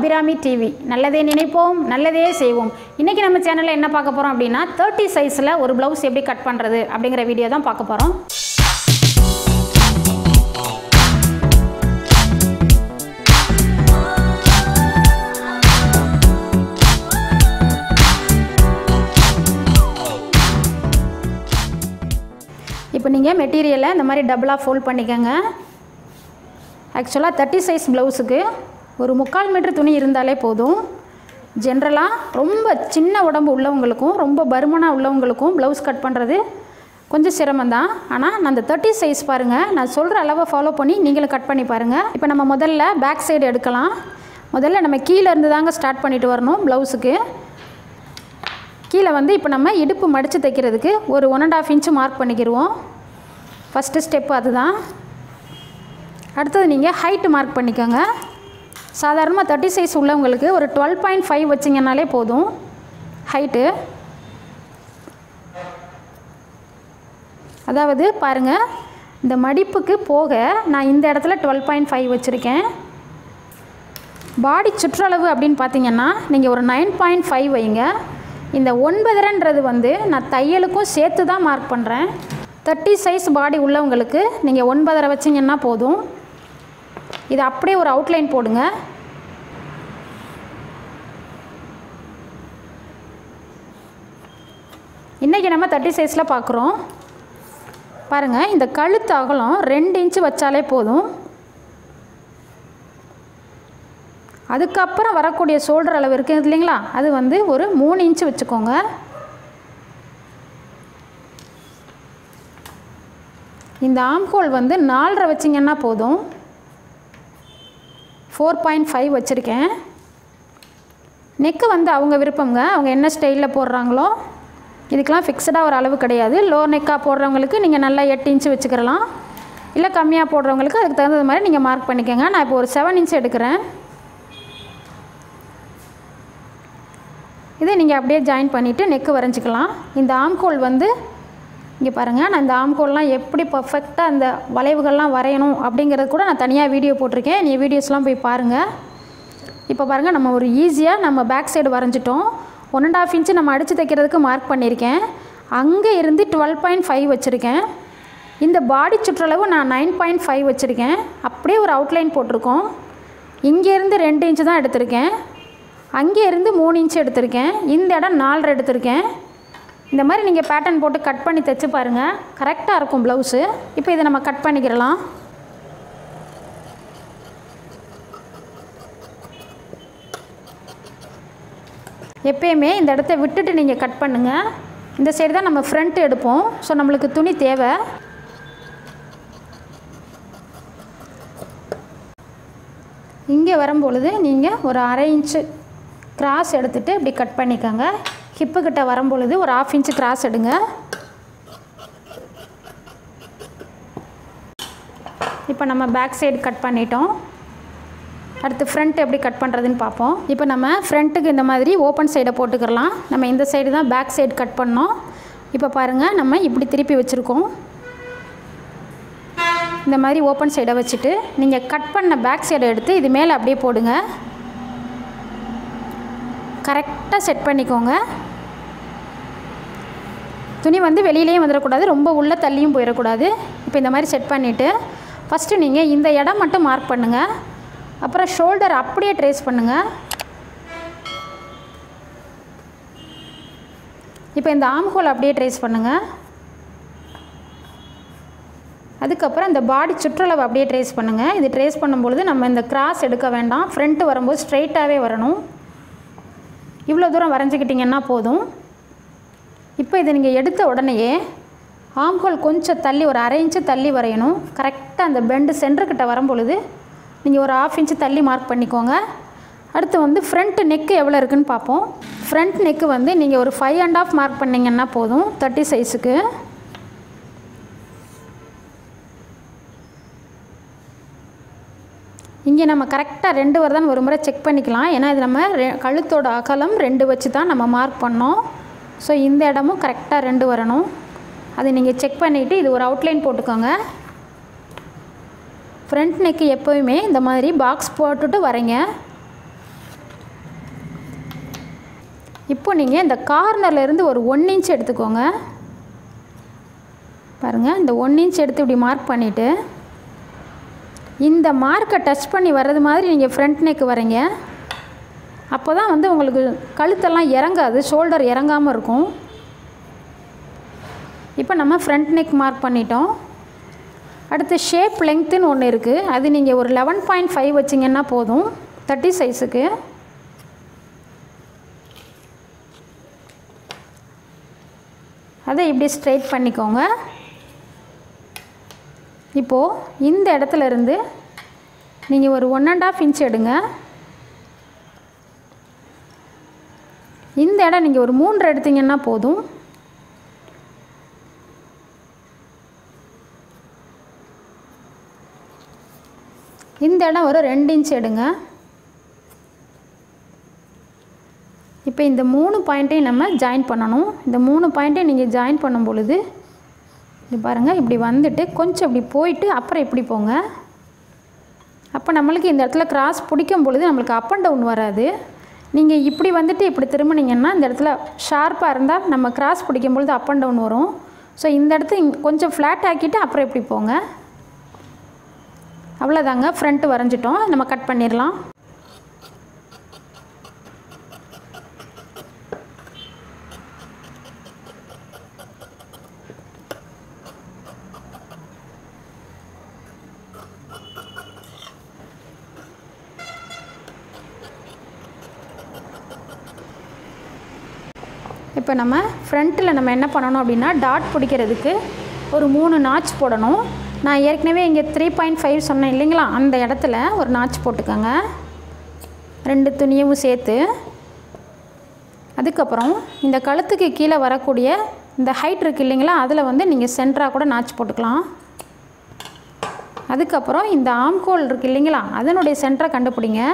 Abirami TV நல்லதே நினைப்போம் நல்லதே செய்வோம் இன்றைக்கி நம்ம சேனலில் என்ன பார்க்க போகிறோம் அப்படின்னா தேர்ட்டி சைஸில் ஒரு ப்ளவுஸ் எப்படி கட் பண்ணுறது அப்படிங்கிற வீடியோ தான் பார்க்க போகிறோம் இப்போ நீங்கள் மெட்டீரியலை இந்த மாதிரி டபுளாக ஃபோல்ட் பண்ணிக்கோங்க ஆக்சுவலாக தேர்ட்டி சைஸ் ப்ளவுஸுக்கு ஒரு முக்கால் மீட்டர் துணி இருந்தாலே போதும் ஜென்ரலாக ரொம்ப சின்ன உடம்பு உள்ளவங்களுக்கும் ரொம்ப பருமனாக உள்ளவங்களுக்கும் ப்ளவுஸ் கட் பண்ணுறது கொஞ்சம் சிரமம்தான் ஆனால் நான் அந்த தேர்ட்டி சைஸ் பாருங்கள் நான் சொல்கிற அளவை ஃபாலோ பண்ணி நீங்களும் கட் பண்ணி பாருங்கள் இப்போ நம்ம முதல்ல பேக் சைடு எடுக்கலாம் முதல்ல நம்ம கீழே இருந்து தாங்க ஸ்டார்ட் பண்ணிட்டு வரணும் ப்ளவுஸுக்கு கீழே வந்து இப்போ நம்ம இடுப்பு மடித்து தைக்கிறதுக்கு ஒரு one and half inch mark பண்ணிக்கிடுவோம் ஃபஸ்ட்டு ஸ்டெப்பு அதுதான் அடுத்தது நீங்கள் ஹைட்டு மார்க் பண்ணிக்கோங்க சாதாரணமாக தேர்ட்டி சைஸ் உள்ளவங்களுக்கு ஒரு டுவெல் பாயிண்ட் ஃபைவ் வச்சிங்கனாலே போதும் ஹைட்டு அதாவது பாருங்கள் இந்த மடிப்புக்கு போக நான் இந்த இடத்துல டுவெல் பாயிண்ட் ஃபைவ் வச்சுருக்கேன் பாடி சுற்றளவு அப்படின்னு பார்த்தீங்கன்னா நீங்கள் ஒரு நைன் பாயிண்ட் ஃபைவ் வைங்க இந்த ஒன்பதரைன்றது வந்து நான் தையலுக்கும் சேர்த்து தான் மார்க் பண்ணுறேன் தேர்ட்டி சைஸ் பாடி உள்ளவங்களுக்கு நீங்கள் ஒன்பதரை வச்சிங்கன்னா போதும் இது அப்படியே ஒரு அவுட்லைன் போடுங்க இன்றைக்கி நம்ம தேர்ட்டி சைஸில் பார்க்குறோம் பாருங்கள் இந்த கழுத்து அகலம் ரெண்டு இன்ச்சு வச்சாலே போதும் அதுக்கப்புறம் வரக்கூடிய ஷோல்டர் அளவு இருக்குது இல்லைங்களா அது வந்து ஒரு மூணு இன்ச்சு வச்சுக்கோங்க இந்த ஆம்ஹோல் வந்து நாலரை வச்சிங்கன்னா போதும் ஃபோர் பாயிண்ட் ஃபைவ் வச்சுருக்கேன் நெக்கு வந்து அவங்க விருப்பங்க அவங்க என்ன ஸ்டைலில் போடுறாங்களோ இதுக்கெலாம் ஃபிக்ஸடாக ஒரு அளவு கிடையாது லோ நெக்காக போடுறவங்களுக்கு நீங்கள் நல்லா எட்டு இன்ச்சு வச்சுக்கிறலாம் இல்லை கம்மியாக போடுறவங்களுக்கு அதுக்கு தகுந்த மாதிரி நீங்கள் மார்க் பண்ணிக்கோங்க நான் இப்போ ஒரு செவன் இன்ச் எடுக்கிறேன் இதை நீங்கள் அப்படியே ஜாயின் பண்ணிவிட்டு நெக்கு வரைஞ்சிக்கலாம் இந்த ஆம்கோல் வந்து இங்கே பாருங்கள் நான் இந்த ஆம்கோல்லாம் எப்படி பர்ஃபெக்டாக அந்த வளைவுகள்லாம் வரையணும் அப்படிங்கிறது கூட நான் தனியாக வீடியோ போட்டிருக்கேன் நீ வீடியோஸ்லாம் போய் பாருங்கள் இப்போ பாருங்கள் நம்ம ஒரு ஈஸியாக நம்ம பேக் சைடு வரைஞ்சிட்டோம் ஒன் அண்ட் ஆஃப் இன்ச்சு நம்ம அடித்து தைக்கிறதுக்கு மார்க் பண்ணியிருக்கேன் அங்கே இருந்து டுவெல் பாயிண்ட் ஃபைவ் வச்சுருக்கேன் இந்த பாடி சுற்றளவு நான் நைன் பாயிண்ட் ஃபைவ் வச்சுருக்கேன் அப்படியே ஒரு அவுட்லைன் போட்டிருக்கோம் இங்கேருந்து ரெண்டு இன்ச்சு தான் எடுத்திருக்கேன் அங்கே இருந்து மூணு இன்ச்சு எடுத்திருக்கேன் இந்த இடம் நாலரை எடுத்திருக்கேன் இந்த மாதிரி நீங்கள் பேட்டர்ன் போட்டு கட் பண்ணி தைச்சு பாருங்கள் கரெக்டாக இருக்கும் ப்ளவுஸு இப்போ இதை நம்ம கட் பண்ணிக்கிறலாம் எப்பயுமே இந்த இடத்த விட்டுட்டு நீங்கள் கட் பண்ணுங்கள் இந்த சைடு தான் நம்ம ஃப்ரண்ட் எடுப்போம் ஸோ நம்மளுக்கு துணி தேவை இங்கே வரும்பொழுது நீங்கள் ஒரு அரை இன்ச்சு கிராஸ் எடுத்துகிட்டு இப்படி கட் பண்ணிக்கோங்க ஹிப்பு கிட்ட வரும்பொழுது ஒரு ஆஃப் இன்ச்சு கிராஸ் எடுங்க இப்போ நம்ம பேக் சைடு கட் பண்ணிட்டோம் அடுத்து ஃப்ரண்ட் எப்படி கட் பண்ணுறதுன்னு பார்ப்போம் இப்போ நம்ம ஃப்ரண்ட்டுக்கு இந்த மாதிரி ஓப்பன் சைடை போட்டுக்கிறலாம் நம்ம இந்த சைடு தான் பேக் சைடு கட் பண்ணோம் இப்போ பாருங்கள் நம்ம இப்படி திருப்பி வச்சுருக்கோம் இந்த மாதிரி ஓப்பன் சைடை வச்சுட்டு நீங்கள் கட் பண்ண பேக் சைடை எடுத்து இது மேலே அப்படியே போடுங்க கரெக்டாக செட் பண்ணிக்கோங்க துணி வந்து வெளியிலையும் வந்துடக்கூடாது ரொம்ப உள்ளே தள்ளியும் போயிடக்கூடாது இப்போ இந்த மாதிரி செட் பண்ணிவிட்டு ஃபஸ்ட்டு நீங்கள் இந்த இடம் மட்டும் மார்க் பண்ணுங்கள் அப்புறம் ஷோல்டர் அப்படியே ட்ரேஸ் பண்ணுங்கள் இப்போ இந்த ஆம்ஹோல் அப்படியே ட்ரேஸ் பண்ணுங்கள் அதுக்கப்புறம் இந்த பாடி சுற்றளவு அப்படியே ட்ரேஸ் பண்ணுங்கள் இது ட்ரேஸ் பண்ணும்பொழுது நம்ம இந்த கிராஸ் எடுக்க வேண்டாம் ஃப்ரண்ட்டு வரும்போது ஸ்ட்ரைட்டாகவே வரணும் இவ்வளோ தூரம் வரைஞ்சிக்கிட்டிங்கன்னா போதும் இப்போ இதை நீங்கள் எடுத்த உடனேயே ஆம்ஹோல் கொஞ்சம் தள்ளி ஒரு அரை இன்ச்சு தள்ளி வரையணும் கரெக்டாக அந்த பெண்டு சென்டர்கிட்ட வரும்பொழுது நீங்கள் ஒரு ஆஃப் இன்ச்சு தள்ளி மார்க் பண்ணிக்கோங்க அடுத்து வந்து ஃப்ரண்ட் நெக்கு எவ்வளோ இருக்குன்னு பார்ப்போம் ஃப்ரண்ட் நெக்கு வந்து நீங்கள் ஒரு ஃபைவ் அண்ட் ஆஃப் மார்க் பண்ணிங்கன்னா போதும் தேர்ட்டி சைஸுக்கு இங்கே நம்ம கரெக்டாக ரெண்டு வருதான்னு ஒரு முறை செக் பண்ணிக்கலாம் ஏன்னா இது நம்ம ரெ கழுத்தோட அகலம் ரெண்டு வச்சு தான் நம்ம மார்க் பண்ணோம் ஸோ இந்த இடமும் கரெக்டாக ரெண்டு வரணும் அதை நீங்கள் செக் பண்ணிவிட்டு இது ஒரு அவுட்லைன் போட்டுக்கோங்க ஃப்ரண்ட் நெக்கு எப்போயுமே இந்த மாதிரி பாக்ஸ் போட்டுட்டு வரைங்க இப்போ நீங்கள் இந்த கார்னர்ல இருந்து ஒரு ஒன் இன்ச் எடுத்துக்கோங்க பாருங்கள் இந்த ஒன் இன்ச் எடுத்து இப்படி மார்க் பண்ணிவிட்டு இந்த மார்க்கை டச் பண்ணி வர்றது மாதிரி நீங்கள் ஃப்ரண்ட் நெக் வரீங்க அப்போ தான் வந்து உங்களுக்கு கழுத்தெல்லாம் இறங்காது ஷோல்டர் இறங்காமல் இருக்கும் இப்போ நம்ம ஃப்ரண்ட் நெக் மார்க் பண்ணிட்டோம் அடுத்து ஷேப் லெங்க்த்துன்னு ஒன்று இருக்குது அது நீங்கள் ஒரு லெவன் பாயிண்ட் ஃபைவ் வச்சிங்கன்னா போதும் தேர்ட்டி சைஸுக்கு அதை இப்படி ஸ்ட்ரைட் பண்ணிக்கோங்க இப்போது இந்த இடத்துல இருந்து நீங்கள் ஒரு ஒன் அண்ட் ஆஃப் இன்ச் எடுங்க இந்த இடம் நீங்கள் ஒரு மூன்று எடுத்தீங்கன்னா போதும் இந்த இடம் ஒரு ரெண்டு இன்ச் எடுங்க இப்போ இந்த மூணு பாயிண்ட்டையும் நம்ம ஜாயின் பண்ணணும் இந்த மூணு பாயிண்ட்டையும் நீங்கள் ஜாயின் பண்ணும் பொழுது இது பாருங்கள் இப்படி வந்துட்டு கொஞ்சம் இப்படி போயிட்டு அப்புறம் இப்படி போங்க அப்போ நம்மளுக்கு இந்த இடத்துல கிராஸ் பிடிக்கும் பொழுது நம்மளுக்கு அப் அண்ட் டவுன் வராது நீங்கள் இப்படி வந்துட்டு இப்படி திரும்பினீங்கன்னா இந்த இடத்துல ஷார்ப்பாக இருந்தால் நம்ம கிராஸ் பிடிக்கும் பொழுது அப் அண்ட் டவுன் வரும் ஸோ இந்த இடத்த இங்க கொஞ்சம் ஃப்ளாட் ஆக்கிட்டு அப்புறம் இப்படி போங்க அவ்வளோதாங்க ஃப்ரண்ட்டு வரைஞ்சிட்டோம் நம்ம கட் பண்ணிடலாம் இப்போ நம்ம ஃப்ரண்ட்டில் நம்ம என்ன பண்ணணும் அப்படின்னா டாட் பிடிக்கிறதுக்கு ஒரு மூணு நாச் போடணும் நான் ஏற்கனவே இங்கே த்ரீ பாயிண்ட் ஃபைவ் சொன்னேன் இல்லைங்களா அந்த இடத்துல ஒரு நாச் போட்டுக்கோங்க ரெண்டு துணியவும் சேர்த்து அதுக்கப்புறம் இந்த கழுத்துக்கு கீழே வரக்கூடிய இந்த ஹைட் இருக்குது இல்லைங்களா அதில் வந்து நீங்கள் சென்டராக கூட நாச் போட்டுக்கலாம் அதுக்கப்புறம் இந்த ஆம்கோல் இருக்குது இல்லைங்களா அதனுடைய சென்டரை கண்டுபிடிங்க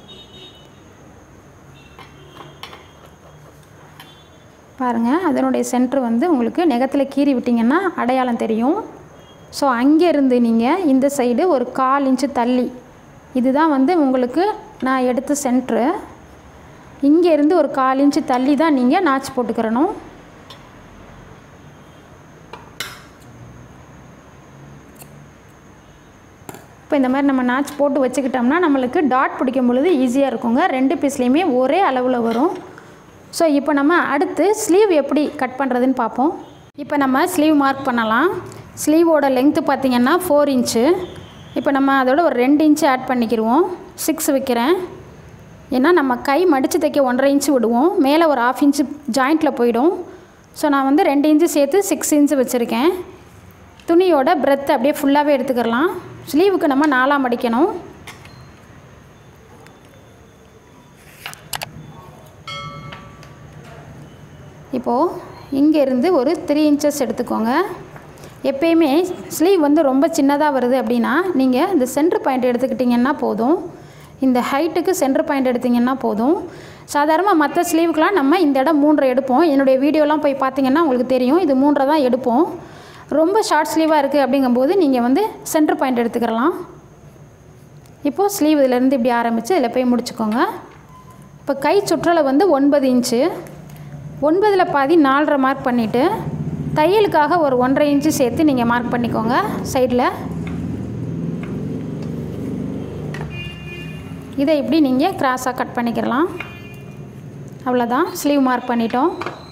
பாருங்கள் அதனுடைய சென்டர் வந்து உங்களுக்கு நெகத்தில் கீறி விட்டிங்கன்னா அடையாளம் தெரியும் ஸோ அங்கேருந்து நீங்கள் இந்த சைடு ஒரு கால் இன்ச்சு தள்ளி இதுதான் வந்து உங்களுக்கு நான் எடுத்த சென்ட்ரு இங்கேருந்து ஒரு கால் இன்ச்சு தள்ளி தான் நீங்கள் நாச் போட்டுக்கிறணும் இப்போ இந்த மாதிரி நம்ம நாச் போட்டு வச்சுக்கிட்டோம்னா நம்மளுக்கு டாட் பிடிக்கும் பொழுது ஈஸியாக இருக்குங்க ரெண்டு பீஸ்லேயுமே ஒரே அளவில் வரும் ஸோ இப்போ நம்ம அடுத்து ஸ்லீவ் எப்படி கட் பண்ணுறதுன்னு பார்ப்போம் இப்போ நம்ம ஸ்லீவ் மார்க் பண்ணலாம் ஸ்லீவோட லெங்க்த்து பார்த்திங்கன்னா ஃபோர் இன்ச்சு இப்போ நம்ம அதோட ஒரு ரெண்டு இன்ச்சு ஆட் பண்ணிக்கிடுவோம் சிக்ஸ் வைக்கிறேன் ஏன்னா நம்ம கை மடித்து தைக்க ஒன்றரை இன்ச்சு விடுவோம் மேலே ஒரு ஆஃப் இன்ச்சு ஜாயிண்ட்டில் போயிடும் ஸோ நான் வந்து ரெண்டு இன்ச்சு சேர்த்து சிக்ஸ் இன்ச்சு வச்சுருக்கேன் துணியோட பிரெத் அப்படியே ஃபுல்லாகவே எடுத்துக்கிடலாம் ஸ்லீவுக்கு நம்ம நாலாக மடிக்கணும் இப்போது இங்கேருந்து ஒரு த்ரீ இன்ச்சஸ் எடுத்துக்கோங்க எப்பயுமே ஸ்லீவ் வந்து ரொம்ப சின்னதாக வருது அப்படின்னா நீங்கள் இந்த சென்டர் பாயிண்ட் எடுத்துக்கிட்டிங்கன்னா போதும் இந்த ஹைட்டுக்கு சென்டர் பாயிண்ட் எடுத்திங்கன்னா போதும் சாதாரணமாக மற்ற ஸ்லீவுக்கெலாம் நம்ம இந்த இடம் மூன்றரை எடுப்போம் என்னுடைய வீடியோலாம் போய் பார்த்தீங்கன்னா உங்களுக்கு தெரியும் இது மூன்றரை தான் எடுப்போம் ரொம்ப ஷார்ட் ஸ்லீவாக இருக்குது அப்படிங்கும்போது நீங்கள் வந்து சென்டர் பாயிண்ட் எடுத்துக்கிறலாம் இப்போது ஸ்லீவ் இதிலேருந்து இப்படி ஆரம்பித்து இதில் போய் முடிச்சுக்கோங்க இப்போ கை சுற்றலை வந்து ஒன்பது இன்ச்சு ஒன்பதில் பாதி நாலரை மார்க் பண்ணிவிட்டு தையலுக்காக ஒரு ஒன்றரை இன்ச்சு சேர்த்து நீங்கள் மார்க் பண்ணிக்கோங்க சைடில் இதை இப்படி நீங்கள் கிராஸாக கட் பண்ணிக்கிறலாம் அவ்வளோதான் ஸ்லீவ் மார்க் பண்ணிட்டோம்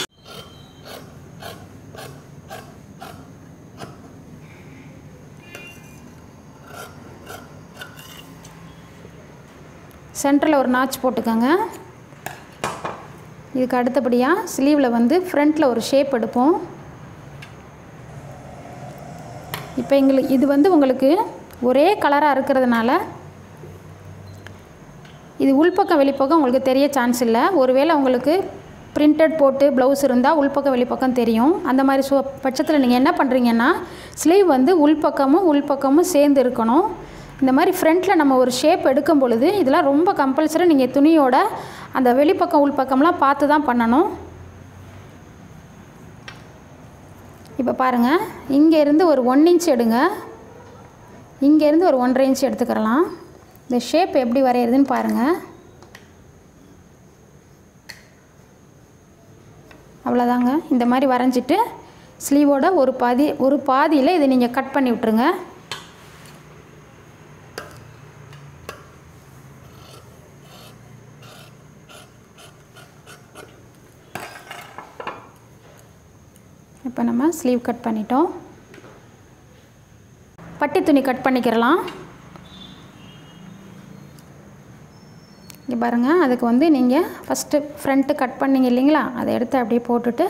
சென்டரில் ஒரு நாச் போட்டுக்கோங்க இதுக்கு அடுத்தபடியாக ஸ்லீவில் வந்து ஃப்ரண்ட்டில் ஒரு ஷேப் எடுப்போம் இப்போ எங்களுக்கு இது வந்து உங்களுக்கு ஒரே கலராக இருக்கிறதுனால இது உள்பக்கம் வெளிப்பக்கம் உங்களுக்கு தெரிய சான்ஸ் இல்லை ஒருவேளை உங்களுக்கு பிரிண்டட் போட்டு ப்ளவுஸ் இருந்தால் உள்பக்கம் வெளிப்பக்கம் தெரியும் அந்த மாதிரி சு பட்சத்தில் நீங்கள் என்ன பண்ணுறீங்கன்னா ஸ்லீவ் வந்து உள்பக்கமும் உள்பக்கமும் சேர்ந்து இருக்கணும் இந்த மாதிரி ஃப்ரண்ட்டில் நம்ம ஒரு ஷேப் எடுக்கும் பொழுது இதெல்லாம் ரொம்ப கம்பல்சரி நீங்கள் துணியோட அந்த வெளிப்பக்கம் உள்பக்கம்லாம் பார்த்து தான் பண்ணணும் இப்போ பாருங்கள் இங்கேருந்து ஒரு ஒன் இன்ச் எடுங்க இங்கேருந்து ஒரு ஒன்றரை இன்ச் எடுத்துக்கிறலாம் இந்த ஷேப் எப்படி வரைகிறதுன்னு பாருங்கள் அவ்வளோதாங்க இந்த மாதிரி வரைஞ்சிட்டு ஸ்லீவோட ஒரு பாதி ஒரு பாதியில் இதை நீங்கள் கட் பண்ணி விட்ருங்க இப்போ நம்ம ஸ்லீவ் கட் பண்ணிட்டோம் பட்டி துணி கட் பண்ணிக்கிறலாம் இங்கே பாருங்கள் அதுக்கு வந்து நீங்கள் ஃபஸ்ட்டு ஃப்ரண்ட்டு கட் பண்ணீங்க இல்லைங்களா அதை எடுத்து அப்படியே போட்டுட்டு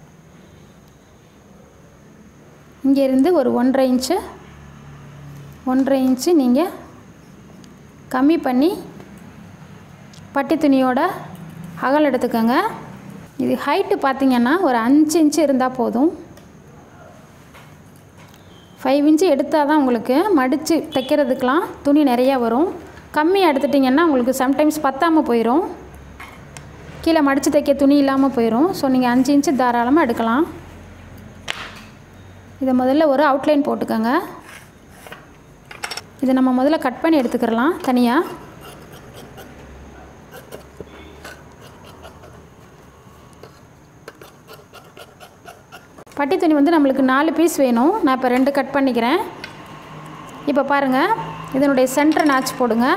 இங்கேருந்து ஒரு ஒன்றரை இன்ச்சு ஒன்றரை இன்ச்சு நீங்கள் கம்மி பண்ணி பட்டி துணியோட அகல் எடுத்துக்கோங்க இது ஹைட்டு பார்த்தீங்கன்னா ஒரு அஞ்சு இன்ச்சு இருந்தால் போதும் ஃபைவ் இன்ச்சு எடுத்தால் தான் உங்களுக்கு மடித்து தைக்கிறதுக்கெலாம் துணி நிறையா வரும் கம்மி எடுத்துட்டிங்கன்னா உங்களுக்கு சம்டைம்ஸ் பத்தாமல் போயிடும் கீழே மடித்து தைக்க துணி இல்லாமல் போயிடும் ஸோ நீங்கள் அஞ்சு இன்ச்சு தாராளமாக எடுக்கலாம் இதை முதல்ல ஒரு அவுட்லைன் போட்டுக்கோங்க இதை நம்ம முதல்ல கட் பண்ணி எடுத்துக்கிறலாம் தனியாக பட்டி துணி வந்து நம்மளுக்கு நாலு பீஸ் வேணும் நான் இப்போ ரெண்டு கட் பண்ணிக்கிறேன் இப்போ பாருங்கள் இதனுடைய சென்டர் நாச் போடுங்க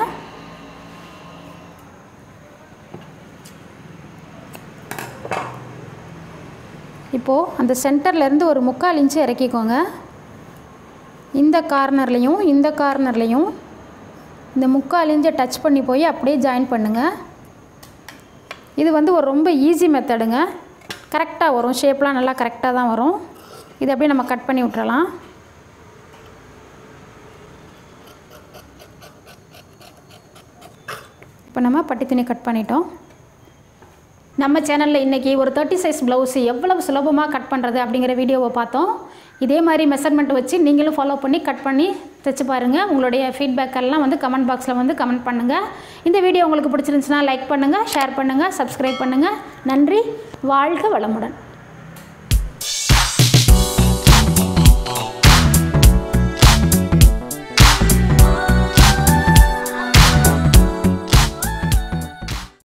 இப்போது அந்த சென்டர்லேருந்து ஒரு முக்கால் இன்ச்சு இறக்கிக்கோங்க இந்த கார்னர்லேயும் இந்த கார்னர்லேயும் இந்த முக்கால் இன்ச்சை டச் பண்ணி போய் அப்படியே ஜாயின் பண்ணுங்கள் இது வந்து ஒரு ரொம்ப ஈஸி மெத்தடுங்க கரெக்டாக வரும் ஷேப்லாம் நல்லா கரெக்டாக தான் வரும் இதை அப்படியே நம்ம கட் பண்ணி விட்டுறலாம் இப்போ நம்ம பட்டி துணி கட் பண்ணிட்டோம் நம்ம சேனலில் இன்றைக்கி ஒரு தேர்ட்டி சைஸ் ப்ளவுஸ் எவ்வளவு சுலபமாக கட் பண்ணுறது அப்படிங்கிற வீடியோவை பார்த்தோம் இதே மாதிரி மெஷர்மெண்ட் வச்சு நீங்களும் ஃபாலோ பண்ணி கட் பண்ணி தைச்சு பாருங்கள் உங்களுடைய ஃபீட்பேக் எல்லாம் வந்து கமெண்ட் பாக்ஸில் வந்து கமெண்ட் பண்ணுங்கள் இந்த வீடியோ உங்களுக்கு பிடிச்சிருந்துச்சுன்னா லைக் பண்ணுங்கள் ஷேர் பண்ணுங்கள் சப்ஸ்கிரைப் பண்ணுங்கள் நன்றி வாழ்க வளமுடன்